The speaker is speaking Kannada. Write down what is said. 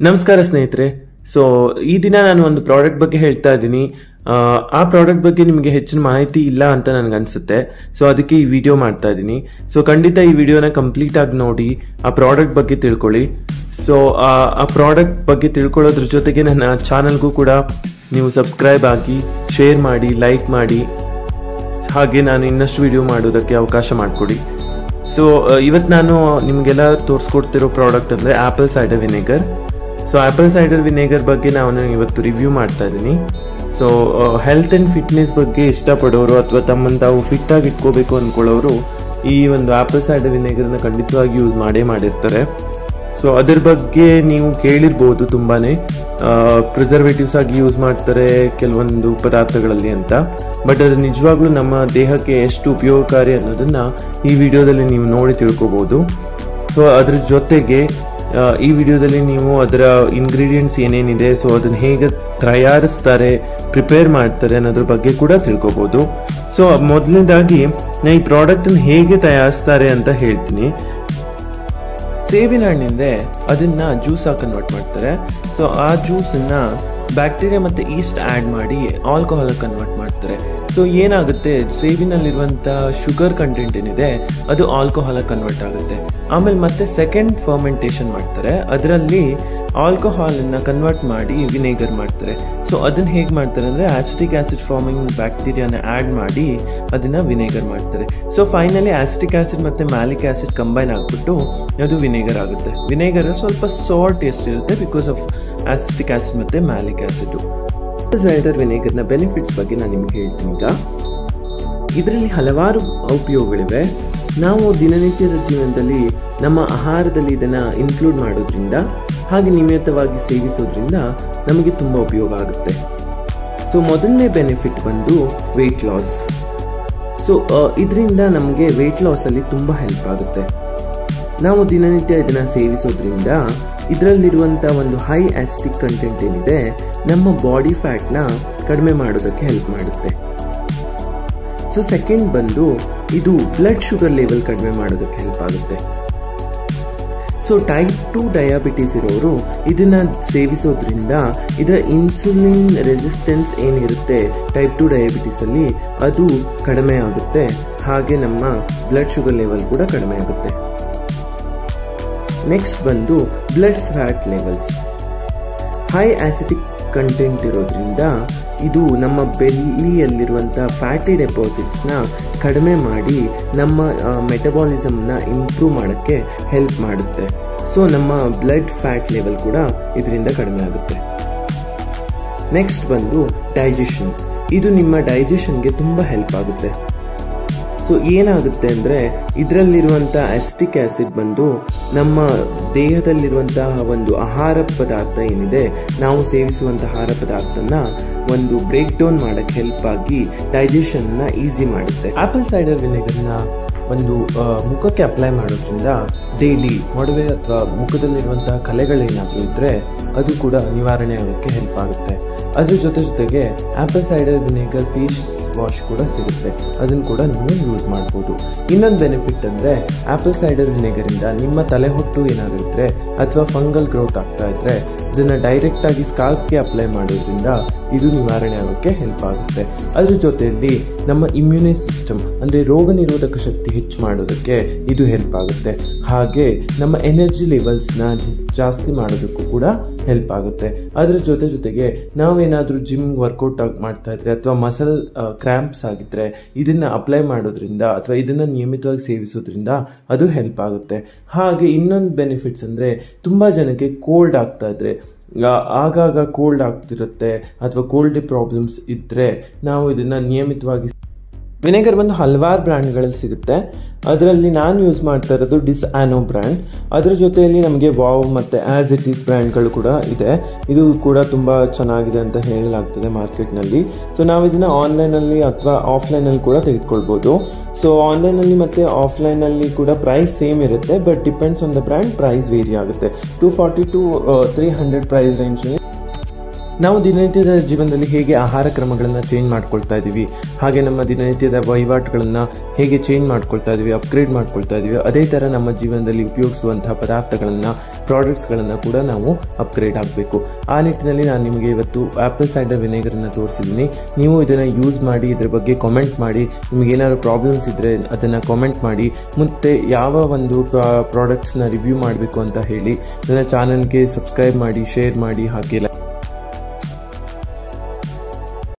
ನಮಸ್ಕಾರ ಸ್ನೇಹಿತರೆ ಸೊ ಈ ದಿನ ನಾನು ಒಂದು ಪ್ರಾಡಕ್ಟ್ ಬಗ್ಗೆ ಹೇಳ್ತಾ ಇದ್ದೀನಿ ಆ, ಆ ಪ್ರಾಡಕ್ಟ್ ಬಗ್ಗೆ ನಿಮಗೆ ಹೆಚ್ಚಿನ ಮಾಹಿತಿ ಇಲ್ಲ ಅಂತ ನನಗೆ ಅನ್ಸುತ್ತೆ ಸೊ ಅದಕ್ಕೆ ಈ ವಿಡಿಯೋ ಮಾಡ್ತಾ ಇದ್ದೀನಿ ಸೊ ಖಂಡಿತ ಈ ವಿಡಿಯೋನ ಕಂಪ್ಲೀಟ್ ಆಗಿ ನೋಡಿ ಆ ಪ್ರಾಡಕ್ಟ್ ಬಗ್ಗೆ ತಿಳ್ಕೊಳ್ಳಿ ಸೊ ಆ ಪ್ರಾಡಕ್ಟ್ ಬಗ್ಗೆ ತಿಳ್ಕೊಳ್ಳೋದ್ರ ಜೊತೆಗೆ ನನ್ನ ಚಾನಲ್ಗೂ ಕೂಡ ನೀವು ಸಬ್ಸ್ಕ್ರೈಬ್ ಆಗಿ ಶೇರ್ ಮಾಡಿ ಲೈಕ್ ಮಾಡಿ ಹಾಗೆ ನಾನು ಇನ್ನಷ್ಟು ವಿಡಿಯೋ ಮಾಡೋದಕ್ಕೆ ಅವಕಾಶ ಮಾಡಿಕೊಡಿ ಸೊ ಇವತ್ತು ನಾನು ನಿಮಗೆಲ್ಲ ತೋರಿಸ್ಕೊಡ್ತಿರೋ ಪ್ರಾಡಕ್ಟ್ ಅಂದರೆ apple cider vinegar so apple cider vinegar ಬಗ್ಗೆ ನಾನು ಇವತ್ತು ರಿವ್ಯೂ ಮಾಡ್ತಾ ಇದ್ದೀನಿ ಸೊ ಹೆಲ್ತ್ ಆ್ಯಂಡ್ ಫಿಟ್ನೆಸ್ ಬಗ್ಗೆ ಇಷ್ಟಪಡೋರು ಅಥವಾ ತಮ್ಮನ್ನು ತಾವು ಫಿಟ್ ಆಗಿ ಇಟ್ಕೋಬೇಕು ಅಂದ್ಕೊಳ್ಳೋರು ಈ ಒಂದು ಆ್ಯಪಲ್ ಸೈಡರ್ ವಿನೆಗರ್ನ ಖಂಡಿತವಾಗಿ ಯೂಸ್ ಮಾಡೇ ಮಾಡಿರ್ತಾರೆ ಸೊ ಅದ್ರ ಬಗ್ಗೆ ನೀವು ಕೇಳಿರ್ಬೋದು ತುಂಬಾನೇ ಪ್ರಿಸರ್ವೇಟಿವ್ಸ್ ಆಗಿ ಯೂಸ್ ಮಾಡ್ತಾರೆ ಕೆಲವೊಂದು ಪದಾರ್ಥಗಳಲ್ಲಿ ಅಂತ ಬಟ್ ಅದು ನಿಜವಾಗ್ಲೂ ನಮ್ಮ ದೇಹಕ್ಕೆ ಎಷ್ಟು ಉಪಯೋಗಕಾರಿ ಅನ್ನೋದನ್ನ ಈ ವಿಡಿಯೋದಲ್ಲಿ ನೀವು ನೋಡಿ ತಿಳ್ಕೊಬಹುದು ಸೊ ಅದ್ರ ಜೊತೆಗೆ ಆ, ಈ ವಿಡಿಯೋದಲ್ಲಿ ನೀವು ಅದರ ಇಂಗ್ರೀಡಿಯೆಂಟ್ಸ್ ಏನೇನಿದೆ ಸೊ ಅದನ್ನ ಹೇಗೆ ತಯಾರಿಸ್ತಾರೆ ಪ್ರಿಪೇರ್ ಮಾಡ್ತಾರೆ ಅನ್ನೋದ್ರ ಬಗ್ಗೆ ಕೂಡ ತಿಳ್ಕೊಬಹುದು ಸೊ ಮೊದಲನೇದಾಗಿ ನಾ ಈ ಪ್ರಾಡಕ್ಟನ್ನು ಹೇಗೆ ತಯಾರಿಸ್ತಾರೆ ಅಂತ ಹೇಳ್ತೀನಿ ಸೇಬಿನ ಹಣ್ಣಿಂದ ಅದನ್ನ ಜ್ಯೂಸ್ ಆಗಿ ಕನ್ವರ್ಟ್ ಮಾಡ್ತಾರೆ ಸೊ ಆ ಜ್ಯೂಸನ್ನ ಬ್ಯಾಕ್ಟೀರಿಯಾ ಮತ್ತೆ ಈಸ್ಟ್ ಆ್ಯಡ್ ಮಾಡಿ ಆಲ್ಕೋಹಾಲ್ ಕನ್ವರ್ಟ್ ಮಾಡ್ತಾರೆ ಸೊ ಏನಾಗುತ್ತೆ ಸೇಬಿನಲ್ಲಿರುವಂಥ ಶುಗರ್ ಕಂಟೆಂಟ್ ಏನಿದೆ ಅದು ಆಲ್ಕೋಹಾಲ್ ಕನ್ವರ್ಟ್ ಆಗುತ್ತೆ ಆಮೇಲೆ ಮತ್ತೆ ಸೆಕೆಂಡ್ ಫರ್ಮೆಂಟೇಷನ್ ಮಾಡ್ತಾರೆ ಅದರಲ್ಲಿ ಆಲ್ಕೋಹಾಲನ್ನು ಕನ್ವರ್ಟ್ ಮಾಡಿ ವಿನೇಗರ್ ಮಾಡ್ತಾರೆ ಸೊ ಅದನ್ನ ಹೇಗೆ ಮಾಡ್ತಾರೆ ಅಂದರೆ ಆಸಿಟಿಕ್ ಆಸಿಡ್ ಫಾರ್ಮಿಂಗ್ ಬ್ಯಾಕ್ಟೀರಿಯಾನ ಆ್ಯಡ್ ಮಾಡಿ ಅದನ್ನ ವಿನೇಗರ್ ಮಾಡ್ತಾರೆ ಸೊ ಫೈನಲಿ ಆಸಿಟಿಕ್ ಆಸಿಡ್ ಮತ್ತು ಮ್ಯಾಲಿಕ್ ಆಸಿಡ್ ಕಂಬೈನ್ ಆಗಿಬಿಟ್ಟು ಅದು ವಿನೇಗರ್ ಆಗುತ್ತೆ ವಿನೇಗರ್ ಸ್ವಲ್ಪ ಸಾಲ್ಟ್ ಟೇಸ್ಟ್ ಇರುತ್ತೆ ಬಿಕಾಸ್ ಆಫ್ ಆಸಿಟಿಕ್ ಆಸಿಡ್ ಮತ್ತು ಮ್ಯಾಲಿಕ್ ಆಸಿಡ್ ಸೈಡರ್ ವಿನೇಗರ್ನ ಬೆನಿಫಿಟ್ಸ್ ಬಗ್ಗೆ ನಾನು ನಿಮ್ಗೆ ಹೇಳ್ತೀನಿ ಈಗ ಇದರಲ್ಲಿ ಹಲವಾರು ಉಪಯೋಗಗಳಿವೆ ನಾವು ದಿನನಿತ್ಯದ ಜೀವನದಲ್ಲಿ ನಮ್ಮ ಆಹಾರದಲ್ಲಿ ಇದನ್ನು ಇನ್ಕ್ಲೂಡ್ ಮಾಡೋದ್ರಿಂದ ಹಾಗೆ ನಿಯಮಿತವಾಗಿ ಸೇವಿಸೋದ್ರಿಂದ ನಮಗೆ ತುಂಬ ಉಪಯೋಗ ಆಗುತ್ತೆ ಸೊ ಮೊದಲನೇ ಬೆನಿಫಿಟ್ ಬಂದು ವೆಯ್ಟ್ ಲಾಸ್ ಸೊ ಇದರಿಂದ ನಮಗೆ ವೆಯ್ಟ್ ಲಾಸಲ್ಲಿ ತುಂಬ ಹೆಲ್ಪ್ ಆಗುತ್ತೆ ನಾವು ದಿನನಿತ್ಯ ಇದನ್ನು ಸೇವಿಸೋದ್ರಿಂದ ಇದರಲ್ಲಿರುವಂಥ ಒಂದು ಹೈ ಆಸ್ಟಿಕ್ ಕಂಟೆಂಟ್ ಏನಿದೆ ನಮ್ಮ ಬಾಡಿ ಫ್ಯಾಟ್ನ ಕಡಿಮೆ ಮಾಡೋದಕ್ಕೆ ಹೆಲ್ಪ್ ಮಾಡುತ್ತೆ ಸೊ ಸೆಕೆಂಡ್ ಬಂದು ಇದು ಬ್ಲಡ್ ಶುಗರ್ ಲೆವೆಲ್ ಕಡಿಮೆ ಮಾಡೋದಕ್ಕೆ ಹೆಲ್ಪ್ ಆಗುತ್ತೆ ಸೊ ಟೈಪ್ ಟು ಡಯಾಬಿಟಿಸ್ ಇರೋರು ಇದನ್ನ ಸೇವಿಸೋದ್ರಿಂದ ಇದರ ಇನ್ಸುಲಿನ್ ರೆಸಿಸ್ಟೆನ್ಸ್ ಏನಿರುತ್ತೆ ಟೈಪ್ ಟು ಡಯಾಬಿಟಿಸ್ ಅಲ್ಲಿ ಅದು ಕಡಿಮೆ ಆಗುತ್ತೆ ಹಾಗೆ ನಮ್ಮ ಬ್ಲಡ್ ಶುಗರ್ ಲೆವೆಲ್ ಕೂಡ ಕಡಿಮೆ ಆಗುತ್ತೆ ನೆಕ್ಸ್ಟ್ ಬಂದು blood fat levels high acetic content ಇರೋದ್ರಿಂದ ಇದು ನಮ್ಮ ಬೆಲ್ಲಿಯಲ್ಲಿರುವಂಥ ಫ್ಯಾಟಿ ಡೆಪಾಸಿಟ್ಸ್ನ ಕಡಿಮೆ ಮಾಡಿ ನಮ್ಮ ಮೆಟಬಾಲಿಸಮ್ನ ಇಂಪ್ರೂವ್ ಮಾಡೋಕ್ಕೆ ಹೆಲ್ಪ್ ಮಾಡುತ್ತೆ ಸೊ ನಮ್ಮ ಬ್ಲಡ್ ಫ್ಯಾಟ್ ಲೆವೆಲ್ ಕೂಡ ಇದರಿಂದ ಕಡಿಮೆ ಆಗುತ್ತೆ ನೆಕ್ಸ್ಟ್ ಬಂದು ಡೈಜೆಷನ್ ಇದು ನಿಮ್ಮ ಡೈಜೆಷನ್ಗೆ ತುಂಬ ಹೆಲ್ಪ್ ಆಗುತ್ತೆ ಸೊ ಏನಾಗುತ್ತೆ ಅಂದರೆ ಇದರಲ್ಲಿರುವಂಥ ಅಸ್ಟಿಕ್ ಆ್ಯಸಿಡ್ ಬಂದು ನಮ್ಮ ದೇಹದಲ್ಲಿರುವಂತಹ ಒಂದು ಆಹಾರ ಪದಾರ್ಥ ಏನಿದೆ ನಾವು ಸೇವಿಸುವಂಥ ಆಹಾರ ಪದಾರ್ಥನ ಒಂದು ಬ್ರೇಕ್ ಡೌನ್ ಮಾಡೋಕ್ಕೆ ಹೆಲ್ಪ್ ಆಗಿ ಡೈಜೆಷನ್ನ ಈಸಿ ಮಾಡುತ್ತೆ ಆಪಲ್ ಸೈಡರ್ ವಿನೆಗರ್ನ ಒಂದು ಆ, ಮುಖಕ್ಕೆ ಅಪ್ಲೈ ಮಾಡೋದ್ರಿಂದ ಡೈಲಿ ಮೊಡವೆ ಅಥವಾ ಮುಖದಲ್ಲಿರುವಂತಹ ಕಲೆಗಳೇನಾದರೂ ಇದ್ದರೆ ಅದು ಕೂಡ ನಿವಾರಣೆ ಆಗೋಕ್ಕೆ ಹೆಲ್ಪ್ ಆಗುತ್ತೆ ಅದ್ರ ಜೊತೆ ಜೊತೆಗೆ apple cider vinegar face wash ಕೂಡ ಸಿಗುತ್ತೆ ಅದನ್ನು ಕೂಡ ನೀವು ಯೂಸ್ ಮಾಡ್ಬೋದು ಇನ್ನೊಂದು ಬೆನಿಫಿಟ್ ಅಂದರೆ ಆಪಲ್ ಸೈಡರ್ ವಿನೆಗರಿಂದ ನಿಮ್ಮ ತಲೆ ಹೊಟ್ಟು ಏನಾದರೂ ಇದ್ದರೆ ಅಥವಾ ಫಂಗಲ್ ಗ್ರೋತ್ ಆಗ್ತಾ ಇದ್ದರೆ ಇದನ್ನು ಡೈರೆಕ್ಟಾಗಿ ಸ್ಕಾಲ್ಪ್ಗೆ ಅಪ್ಲೈ ಮಾಡೋದ್ರಿಂದ ಇದು ನಿವಾರಣೆ ಆಗೋಕ್ಕೆ ಹೆಲ್ಪ್ ಆಗುತ್ತೆ ಅದ್ರ ಜೊತೆಯಲ್ಲಿ ನಮ್ಮ ಇಮ್ಯುನಿ ಸಿಸ್ಟಮ್ ಅಂದರೆ ರೋಗ ನಿರೋಧಕ ಶಕ್ತಿ ಹೆಚ್ಚು ಮಾಡೋದಕ್ಕೆ ಇದು ಹೆಲ್ಪ್ ಆಗುತ್ತೆ ಹಾಗೆ ನಮ್ಮ ಎನರ್ಜಿ ಲೆವೆಲ್ಸ್ನ ಜಾಸ್ತಿ ಮಾಡೋದಕ್ಕೂ ಕೂಡ ಹೆಲ್ಪ್ ಆಗುತ್ತೆ ಅದರ ಜೊತೆ ಜೊತೆಗೆ ನಾವೇನಾದರೂ ಜಿಮ್ ವರ್ಕೌಟ್ ಮಾಡ್ತಾ ಇದ್ರೆ ಅಥವಾ ಮಸಲ್ ಕ್ರ್ಯಾಂಪ್ಸ್ ಆಗಿದ್ರೆ ಇದನ್ನ ಅಪ್ಲೈ ಮಾಡೋದ್ರಿಂದ ಅಥವಾ ಇದನ್ನ ನಿಯಮಿತವಾಗಿ ಸೇವಿಸೋದ್ರಿಂದ ಅದು ಹೆಲ್ಪ್ ಆಗುತ್ತೆ ಹಾಗೆ ಇನ್ನೊಂದು ಬೆನಿಫಿಟ್ಸ್ ಅಂದರೆ ತುಂಬ ಜನಕ್ಕೆ ಕೋಲ್ಡ್ ಆಗ್ತಾ ಇದ್ರೆ ಆ- ಆಗಾಗ ಕೋಲ್ಡ್ ಆಗ್ತಿರುತ್ತೆ ಅಥವಾ ಕೋಲ್ಡ್ ಪ್ರಾಬ್ಲಮ್ಸ್ ಇದ್ದರೆ ನಾವು ಇದನ್ನು ನಿಯಮಿತವಾಗಿ ವಿನೆಗರ್ ಬಂದು ಹಲವಾರು ಬ್ರ್ಯಾಂಡ್ಗಳಲ್ಲಿ ಸಿಗುತ್ತೆ ಅದರಲ್ಲಿ ನಾನು ಯೂಸ್ ಮಾಡ್ತಾ ಇರೋದು ಡಿಸ್ ಆನೋ ಬ್ರ್ಯಾಂಡ್ ಅದರ ಜೊತೆಯಲ್ಲಿ ನಮಗೆ ವಾವ್ ಮತ್ತು ಆ್ಯಸ್ ಇಟ್ ಈಸ್ ಬ್ರ್ಯಾಂಡ್ಗಳು ಕೂಡ ಇದೆ ಇದು ಕೂಡ ತುಂಬ ಚೆನ್ನಾಗಿದೆ ಅಂತ ಹೇಳಲಾಗ್ತದೆ ಮಾರ್ಕೆಟ್ನಲ್ಲಿ ಸೊ ನಾವು ಇದನ್ನು ಆನ್ಲೈನಲ್ಲಿ ಅಥವಾ ಆಫ್ಲೈನಲ್ಲಿ ಕೂಡ ತೆಗೆದುಕೊಳ್ಬೋದು ಸೊ ಆನ್ಲೈನಲ್ಲಿ ಮತ್ತು ಆಫ್ಲೈನಲ್ಲಿ ಕೂಡ ಪ್ರೈಸ್ ಸೇಮ್ ಇರುತ್ತೆ but depends on the brand price vary ಆಗುತ್ತೆ two forty to three hundred price range ನಾವು ದಿನನಿತ್ಯದ ಜೀವನದಲ್ಲಿ ಹೇಗೆ ಆಹಾರ ಕ್ರಮಗಳನ್ನು ಚೇಂಜ್ ಮಾಡ್ಕೊಳ್ತಾ ಇದ್ದೀವಿ ಹಾಗೆ ನಮ್ಮ ದಿನನಿತ್ಯದ ವಹಿವಾಟುಗಳನ್ನು ಹೇಗೆ ಚೇಂಜ್ ಮಾಡ್ಕೊಳ್ತಾ ಇದ್ದೀವಿ ಅಪ್ಗ್ರೇಡ್ ಮಾಡ್ಕೊಳ್ತಾ ಇದ್ದೀವಿ ಅದೇ ಥರ ನಮ್ಮ ಜೀವನದಲ್ಲಿ ಉಪಯೋಗಿಸುವಂತಹ ಪದಾರ್ಥಗಳನ್ನು ಪ್ರಾಡಕ್ಟ್ಸ್ಗಳನ್ನು ಕೂಡ ನಾವು ಅಪ್ಗ್ರೇಡ್ ಆಗಬೇಕು ಆ ನಿಟ್ಟಿನಲ್ಲಿ ನಾನು ನಿಮಗೆ ಇವತ್ತು ಆ್ಯಪಲ್ ಸೈಡರ್ ವಿನೆಗರನ್ನು ತೋರಿಸಿದ್ದೀನಿ ನೀವು ಇದನ್ನು ಯೂಸ್ ಮಾಡಿ ಇದ್ರ ಬಗ್ಗೆ ಕಾಮೆಂಟ್ ಮಾಡಿ ನಿಮಗೆ ಏನಾದ್ರು ಪ್ರಾಬ್ಲಮ್ಸ್ ಇದ್ದರೆ ಅದನ್ನು ಕಾಮೆಂಟ್ ಮಾಡಿ ಮತ್ತು ಯಾವ ಒಂದು ಪ್ರಾಡಕ್ಟ್ಸ್ನ ರಿವ್ಯೂ ಮಾಡಬೇಕು ಅಂತ ಹೇಳಿ ನನ್ನ ಚಾನಲ್ಗೆ ಸಬ್ಸ್ಕ್ರೈಬ್ ಮಾಡಿ ಶೇರ್ ಮಾಡಿ ಹಾಗೆ